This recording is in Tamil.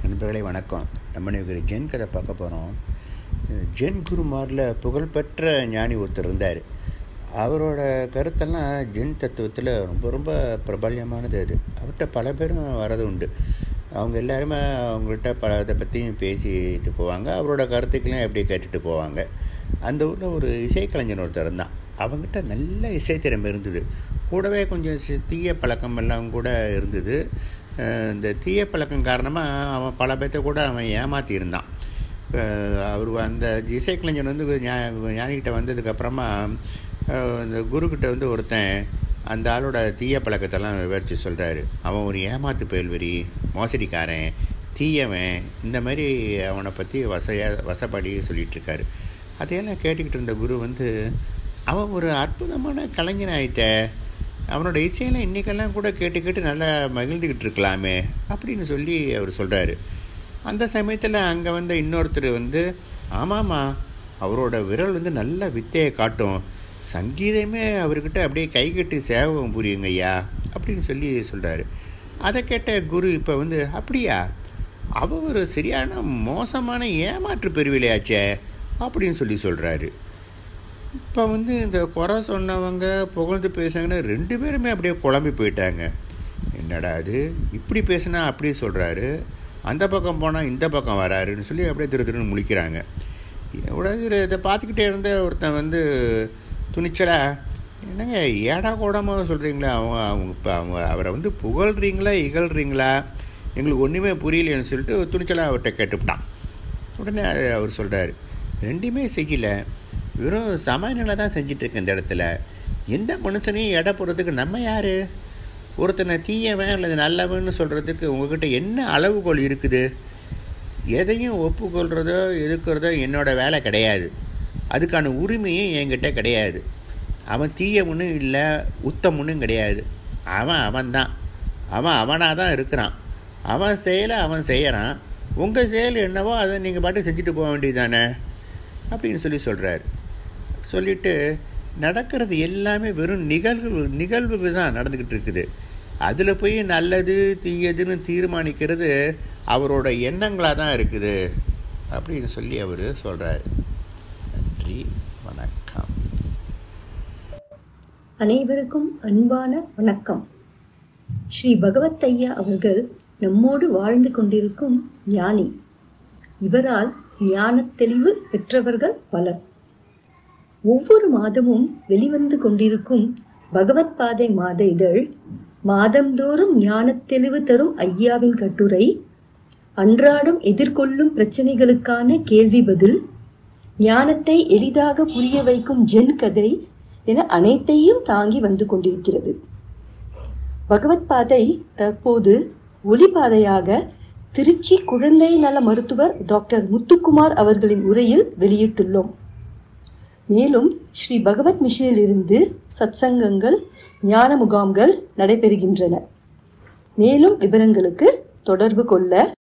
நண்பர்களே வணக்கம் நம்ம இன்னைக்கு ஒரு ஜென் கதை பார்க்க போகிறோம் ஜென் குருமாரில் புகழ்பெற்ற ஞானி ஒருத்தர் இருந்தார் அவரோட கருத்தெல்லாம் ஜென் தத்துவத்தில் ரொம்ப ரொம்ப பிரபல்யமானது அது அவர்கிட்ட பல பேரும் வரது உண்டு அவங்க எல்லாருமே அவங்கள்ட்ட பல இதை பற்றியும் பேசிட்டு போவாங்க அவரோட கருத்துக்களையும் எப்படி கேட்டுட்டு போவாங்க அந்த ஊரில் ஒரு இசைக்கலைஞர் ஒருத்தர் இருந்தான் அவங்ககிட்ட நல்ல இசைத்திறமை இருந்தது கூடவே கொஞ்சம் சி- தீய பழக்கம் எல்லாம் கூட இருந்தது அஹ் இந்த தீய பழக்கம் காரணமாக அவன் பல பேர்த்த கூட அவன் ஏமாற்றி இருந்தான் அவர் அந்த இசைக்கலைஞர் வந்து ஞா- ஞானிகிட்ட வந்ததுக்கப்புறமா இந்த குருக்கிட்ட வந்து ஒருத்தன் அந்த ஆளோட தீய பழக்கத்தெல்லாம் விவரித்து சொல்கிறாரு அவன் ஒரு ஏமாத்து பயல்வரி மோசடிக்காரன் தீயவன் இந்த மாதிரி அவனை பற்றி வசையா வசப்படி சொல்லிட்டு இருக்காரு அதையெல்லாம் கேட்டுக்கிட்டு இருந்த குரு வந்து அவன் ஒரு அற்புதமான கலைஞன் ஆயிட்ட அவனோட இசையெல்லாம் இன்றைக்கெல்லாம் கூட கேட்டு கேட்டு நல்லா மகிழ்ந்துக்கிட்டு இருக்கலாமே அப்படின்னு சொல்லி அவர் சொல்கிறாரு அந்த சமயத்தில் அங்கே வந்த இன்னொருத்தர் வந்து ஆமாம்மா அவரோட விரல் வந்து நல்ல வித்தையை காட்டும் சங்கீதமே அவர்கிட்ட அப்படியே கை கட்டி சேவகம் புரியுங்க ஐயா அப்படின்னு சொல்லி சொல்கிறாரு அதை கேட்ட குரு இப்போ வந்து அப்படியா அவ ஒரு சரியான மோசமான ஏமாற்று பெருவிலையாச்சே அப்படின்னு சொல்லி சொல்கிறாரு இப்போ வந்து இந்த குறை சொன்னவங்க புகழ்ந்து பேசுனாங்கன்னு ரெண்டு பேருமே அப்படியே குழம்பி போயிட்டாங்க என்னடா அது இப்படி பேசுனா அப்படி சொல்கிறாரு அந்த பக்கம் போனால் இந்த பக்கம் வராருன்னு சொல்லி அப்படியே திரு திருன்னு முழிக்கிறாங்க உடனே இதை பார்த்துக்கிட்டே இருந்த ஒருத்தன் வந்து துணிச்சலா என்னங்க ஏடா கூடமாக சொல்கிறீங்களா அவங்க அவங்க இப்போ அவங்க அவரை வந்து புகழ்றீங்களா இகழ்றீங்களா எங்களுக்கு ஒன்றுமே புரியலைன்னு சொல்லிட்டு துணிச்சலாக அவர்கிட்ட கேட்டுவிட்டான் உடனே அது- அவர் சொல்கிறாரு ரெண்டுமே செய்யல வெறும் சமநிலை தான் செஞ்சிட்ருக்கேன் இந்த இடத்துல எந்த மனுஷனையும் எடை போடுறதுக்கு நம்ம யார் ஒருத்தனை தீயவன் அல்லது நல்லவன்னு சொல்கிறதுக்கு உங்ககிட்ட என்ன அளவுகோல் இருக்குது எதையும் ஒப்புக்கொள்கிறதோ எதுக்கிறதோ என்னோட வேலை கிடையாது அதுக்கான உரிமையும் என்கிட்ட கிடையாது அவன் தீயவனும் இல்லை உத்தமனும் கிடையாது அவன் அவன்தான் அவன் அவனாக தான் இருக்கிறான் அவன் செயலை அவன் செய்கிறான் உங்கள் செயல் என்னவோ அதை நீங்கள் பாட்டு செஞ்சுட்டு போக வேண்டியதானே அப்படின்னு சொல்லி சொல்கிறாரு சொல்லிட்டு நடக்கிறது எல்லாமே வெறும் நிகழ்வு நிகழ்வுகள் தான் நடந்துக்கிட்டு இருக்குது அதில் போய் நல்லது தீயதுன்னு தீர்மானிக்கிறது அவரோட எண்ணங்களாக தான் இருக்குது அப்படின்னு சொல்லி அவர் சொல்கிறாரு நன்றி வணக்கம் அனைவருக்கும் அன்பான வணக்கம் ஸ்ரீ பகவத் ஐயா அவர்கள் நம்மோடு வாழ்ந்து கொண்டிருக்கும் ஞானி இவரால் ஞானத் தெளிவு பெற்றவர்கள் பலர் ஒவ்வொரு மாதமும் வெளிவந்து கொண்டிருக்கும் பகவத் பாதை மாத இதழ் மாதந்தோறும் ஞானத் தெளிவு தரும் ஐயாவின் கட்டுரை அன்றாடம் எதிர்கொள்ளும் பிரச்சனைகளுக்கான கேள்வி பதில் ஞானத்தை எளிதாக புரிய வைக்கும் ஜென் கதை என அனைத்தையும் தாங்கி வந்து கொண்டிருக்கிறது பகவத் பாதை தற்போது ஒளிபாதையாக திருச்சி குழந்தை நல மருத்துவர் டாக்டர் முத்துக்குமார் அவர்களின் உரையில் வெளியிட்டுள்ளோம் மேலும் ஸ்ரீ பகவத் மிஷனில் இருந்து சத்சங்கங்கள் ஞான முகாம்கள் நடைபெறுகின்றன மேலும் விவரங்களுக்கு தொடர்பு கொள்ள